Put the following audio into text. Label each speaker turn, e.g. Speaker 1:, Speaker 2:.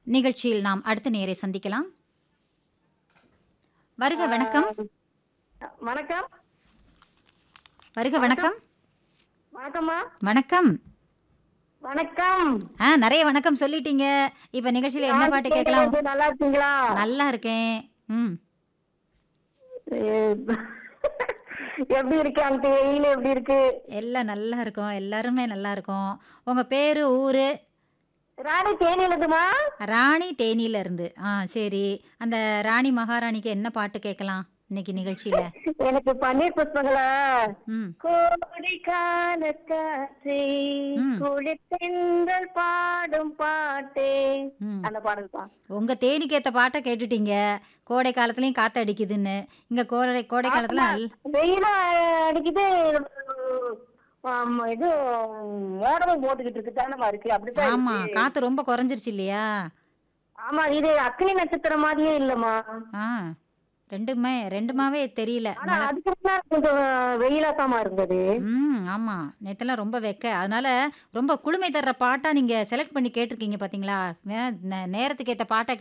Speaker 1: நிகழ்ச்சியில் நாம் அடுத்த நேரை சந்திக்கலாம் வருக வணக்கம்
Speaker 2: வணக்கம்
Speaker 1: வருக வணக்கம்
Speaker 2: வணக்கம்மா
Speaker 1: வணக்கம்
Speaker 2: வணக்கம்
Speaker 1: ஆ நிறைய வணக்கம் சொல்லிட்டீங்க இப்ப நிகழ்ச்சியில என்ன பாட்டு கேட்கலாம்
Speaker 2: கேக்குது, நல்லா இருக்கீங்களா
Speaker 1: நல்லா இருக்கேன் ம்
Speaker 2: அஹ், எப்படி இருக்கு அந்த வெயில் எப்படி இருக்கு
Speaker 1: எல்லாம் நல்லா இருக்கும் எல்லாருமே நல்லா இருக்கும் உங்க பேரு ஊரு
Speaker 2: ராணி தேனி எழுதுமா
Speaker 1: ராணி தேனியில இருந்து ஆ சரி அந்த ராணி மகாராணிக்கு என்ன பாட்டு கேட்கலாம் இன்னைக்கு நிகழ்ச்சியில
Speaker 2: எனக்கு பன்னீர் புஷ்பங்களா
Speaker 1: ம்
Speaker 2: கோடி கால காற்றே
Speaker 1: ம்.
Speaker 2: குளித்தெங்கள் பாடும் பாட்டே
Speaker 1: ம்
Speaker 2: அந்த பாடல் தான்
Speaker 1: உங்க தேனிக்கு ஏத்த பாட்டை கேட்டுட்டீங்க கோடை காலத்துலயும் காத்து அடிக்குதுன்னு இங்க கோடை கோடை காலத்துல நல்ல-
Speaker 2: வெயிலும் அடிக்குது ஆம், இது மோடமும் போட்டுக்கிட்டு இருக்கு தானமா இருக்கு அப்படித்தான்
Speaker 1: ஆமா
Speaker 2: இருக்கு.
Speaker 1: காத்து ரொம்ப குறைஞ்சிருச்சு இல்லையா
Speaker 2: ஆமா இது அக்னி நட்சத்திரம் மாதிரியே இல்லம்மா
Speaker 1: ஆ ரெண்டுமே ரெண்டுமாவே தெரியல
Speaker 2: ஆனா அதுக்கு முன்னாடி கொஞ்சம் வெயிலாத்தாமா இருந்தது
Speaker 1: ம் ஆமா நேத்தெல்லாம் ரொம்ப வெக்க அதனால ரொம்ப குளுமை தர்ற பாட்டா நீங்க செலக்ட் பண்ணி கேட்டிருக்கீங்க பாத்தீங்களா வே- நே- நேரத்துக்கு ஏத்த பாட்டை